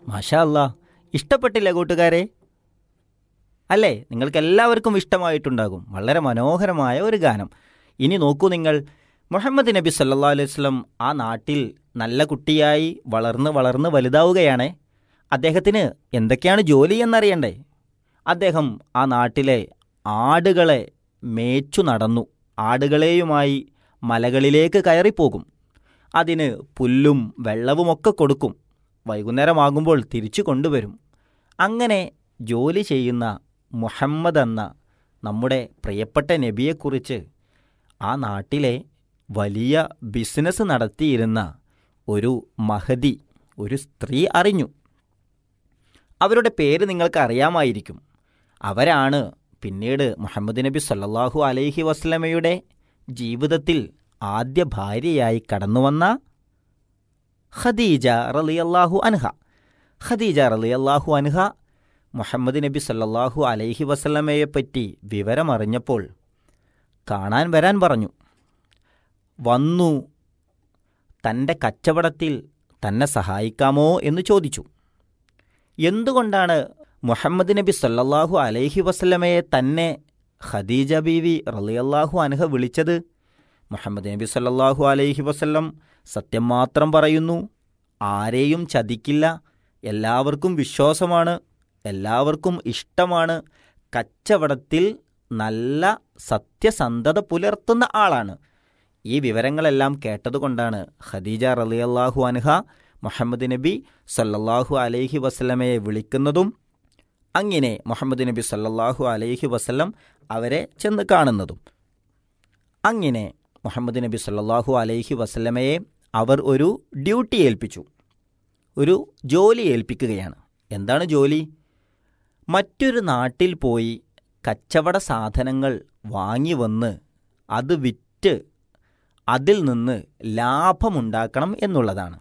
മാഷാ അല്ലാ ഇഷ്ടപ്പെട്ടില്ലേ കൂട്ടുകാരെ അല്ലേ നിങ്ങൾക്ക് എല്ലാവർക്കും ഇഷ്ടമായിട്ടുണ്ടാകും വളരെ മനോഹരമായ ഒരു ഗാനം ഇനി നോക്കൂ നിങ്ങൾ മുഹമ്മദ് നബി സല്ലാ അലൈഹി വസല്ലം ആ നാട്ടിൽ നല്ല കുട്ടിയായി വളർന്ന് വളർന്ന് വലുതാവുകയാണ് അദ്ദേഹത്തിന് എന്തൊക്കെയാണ് ജോലി എന്നറിയണ്ടേ അദ്ദേഹം ആ നാട്ടിലെ ആടുകളെ മേച്ചു നടന്നു ആടുകളെയുമായി മലകളിലേക്ക് കയറിപ്പോകും അതിന് പുല്ലും വെള്ളവുമൊക്കെ കൊടുക്കും വൈകുന്നേരമാകുമ്പോൾ തിരിച്ചു കൊണ്ടുവരും അങ്ങനെ ജോലി ചെയ്യുന്ന മുഹമ്മദ് എന്ന നമ്മുടെ പ്രിയപ്പെട്ട നബിയെക്കുറിച്ച് ആ നാട്ടിലെ വലിയ ബിസിനസ് നടത്തിയിരുന്ന ഒരു മഹതി ഒരു സ്ത്രീ അറിഞ്ഞു അവരുടെ പേര് നിങ്ങൾക്ക് അറിയാമായിരിക്കും അവരാണ് പിന്നീട് മുഹമ്മദ് നബി സല്ലല്ലാഹു അലൈഹി വസ്ലമയുടെ ജീവിതത്തിൽ ആദ്യ ഭാര്യയായി കടന്നുവന്ന ഖദീജ റളിയല്ലാഹു അൻഹ ഖദീജ റളിയല്ലാഹു അൻഹ മുഹമ്മദ് നബി സല്ലല്ലാഹു അലൈഹി വസല്ലമയെപ്പറ്റി വിവരമറിഞ്ഞപ്പോൾ കാണാൻ വരാൻ പറഞ്ഞു വന്നു തൻ്റെ കച്ചവടത്തിൽ തന്നെ സഹായിക്കാമോ എന്ന് ചോദിച്ചു എന്തുകൊണ്ടാണ് മുഹമ്മദ് നബി സല്ലല്ലാഹു അലൈഹി വസല്ലമയെ തന്നെ ഖദീജ ബീവി റളിയല്ലാഹു അൻഹ വിളിച്ചത് മുഹമ്മദ് നബി സല്ലല്ലാഹു അലൈഹി വസല്ലം സത്യം മാത്രം പറയുന്നു ആരെയും ചതിക്കില്ല എല്ലാവർക്കും വിശ്വാസമാണ് എല്ലാവർക്കും ഇഷ്ടമാണ് കച്ചവടത്തിൽ നല്ല സത്യസന്ധത പുലർത്തുന്ന ആളാണ് ഈ വിവരങ്ങളെല്ലാം കേട്ടതുകൊണ്ടാണ് ഖദീജ റളിയല്ലാഹു അൻഹ മുഹമ്മദ് നബി സല്ലല്ലാഹു അലൈഹി വസല്ലമയെ വിളിക്കുന്നതും അങ്ങനെ മുഹമ്മദ് നബി സല്ലല്ലാഹു അലൈഹി വസല്ലം അവരെ ചെന്ന് കാണുന്നതും അങ്ങനെ മുഹമ്മദ് നബി സല്ലല്ലാഹു അലൈഹി വസല്ലമയെ അവർ ഒരു ഡ്യൂട്ടി ഏൽപ്പിച്ചു ഒരു ജോലി ഏൽപ്പിക്കുകയാണ് എന്താണ് ജോലി മറ്റൊരു നാട്ടിൽ പോയി കച്ചവട സാധനങ്ങൾ വാങ്ങി വന്ന് അത് വിറ്റ് അതിൽ നിന്ന് ലാഭമുണ്ടാക്കണം എന്നുള്ളതാണ്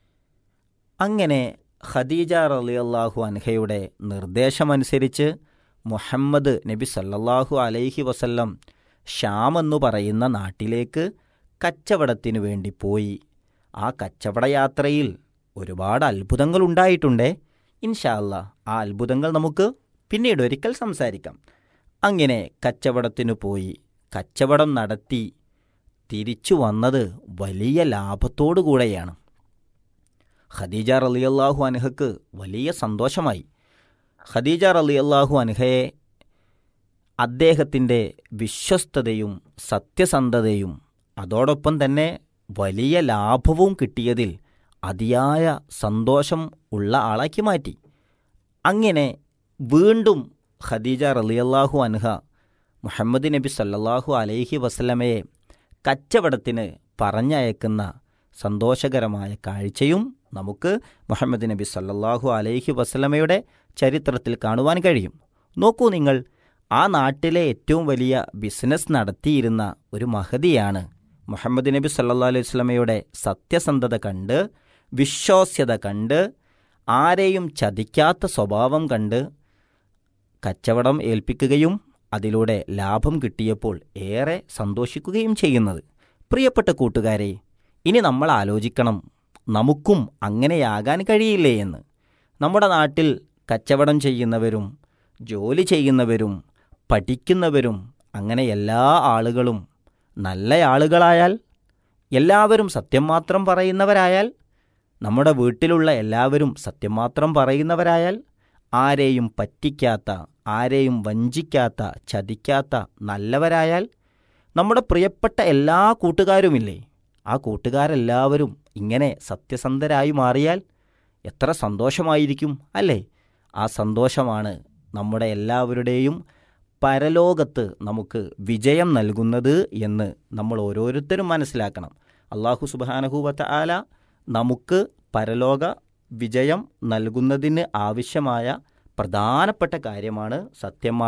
അങ്ങനെ ഖദീജ റളിയല്ലാഹു അൻഹയുടെ നിർദ്ദേശമനുസരിച്ച് മുഹമ്മദ് നബി സല്ലല്ലാഹു അലൈഹി വസല്ലം ഷാം എന്നു പറയുന്ന നാട്ടിലേക്ക് കച്ചവടത്തിനു വേണ്ടി പോയി ആ കച്ചവടയാത്രയിൽ ഒരുപാട് അത്ഭുതങ്ങൾ ഉണ്ടായിട്ടുണ്ടേ ഇൻഷാല്ല ആ അത്ഭുതങ്ങൾ നമുക്ക് പിന്നീട് ഒരിക്കൽ സംസാരിക്കാം അങ്ങനെ കച്ചവടത്തിനു പോയി കച്ചവടം നടത്തി തിരിച്ചു വന്നത് വലിയ ലാഭത്തോടു കൂടെയാണ് ഖദീജ റളിയല്ലാഹു അൻഹക്ക് വലിയ സന്തോഷമായി ഖദീജ റളിയല്ലാഹു അൻഹയെ അദ്ദേഹത്തിൻ്റെ വിശ്വസ്തതയും സത്യസന്ധതയും അതോടൊപ്പം തന്നെ വലിയ ലാഭവും കിട്ടിയതിൽ അതിയായ സന്തോഷം ഉള്ള ആളാക്കി മാറ്റി അങ്ങനെ വീണ്ടും ഖദീജ റളിയല്ലാഹു അൻഹ മുഹമ്മദ് നബി സല്ലല്ലാഹു അലൈഹി വസല്ലമയെ കച്ചവടത്തിന് പറഞ്ഞയക്കുന്ന സന്തോഷകരമായ കാഴ്ചയും നമുക്ക് മുഹമ്മദ് നബി സല്ലല്ലാഹു അലൈഹി വസല്ലമയുടെ ചരിത്രത്തിൽ കാണുവാൻ കഴിയും നോക്കൂ നിങ്ങൾ ആ നാട്ടിലെ ഏറ്റവും വലിയ ബിസിനസ് നടത്തിയിരുന്ന ഒരു മഹതിയാണ് മുഹമ്മദ് നബി സല്ലല്ലാഹു അലൈഹി വസല്ലമയുടെ സത്യസന്ധത കണ്ട് വിശ്വാസ്യത കണ്ട് ആരെയും ചതിക്കാത്ത സ്വഭാവം കണ്ട് കച്ചവടം ഏൽപ്പിക്കുകയും അതിലൂടെ ലാഭം കിട്ടിയപ്പോൾ ഏറെ സന്തോഷിക്കുകയും ചെയ്യുന്നത് പ്രിയപ്പെട്ട കൂട്ടുകാരെ ഇനി നമ്മൾ ആലോചിക്കണം നമുക്കും അങ്ങനെയാകാൻ കഴിയില്ലേ എന്ന് നമ്മുടെ നാട്ടിൽ കച്ചവടം ചെയ്യുന്നവരും ജോലി ചെയ്യുന്നവരും പഠിക്കുന്നവരും അങ്ങനെ എല്ലാ ആളുകളും നല്ല ആളുകളായാൽ എല്ലാവരും സത്യം മാത്രം പറയുന്നവരായാൽ നമ്മുടെ വീട്ടിലുള്ള എല്ലാവരും സത്യം മാത്രം പറയുന്നവരായാൽ ആരെയും പറ്റിക്കാത്ത ആരെയും വഞ്ചിക്കാത്ത ചതിക്കാത്ത നല്ലവരായാൽ നമ്മുടെ പ്രിയപ്പെട്ട എല്ലാ കൂട്ടുകാരുമില്ലേ ആ കൂട്ടുകാരെല്ലാവരും ഇങ്ങനെ സത്യസന്ധരായി മാറിയാൽ എത്ര സന്തോഷമായിരിക്കും അല്ലേ ആ സന്തോഷമാണ് നമ്മുടെ എല്ലാവരുടെയും പരലോകത്ത് നമുക്ക് വിജയം നൽകുന്നത് എന്ന് നമ്മൾ ഓരോരുത്തരും മനസ്സിലാക്കണം അള്ളാഹു സുബാനഹൂവത്ത ആല നമുക്ക് പരലോക വിജയം നൽകുന്നതിന് ആവശ്യമായ പ്രധാനപ്പെട്ട കാര്യമാണ് സത്യം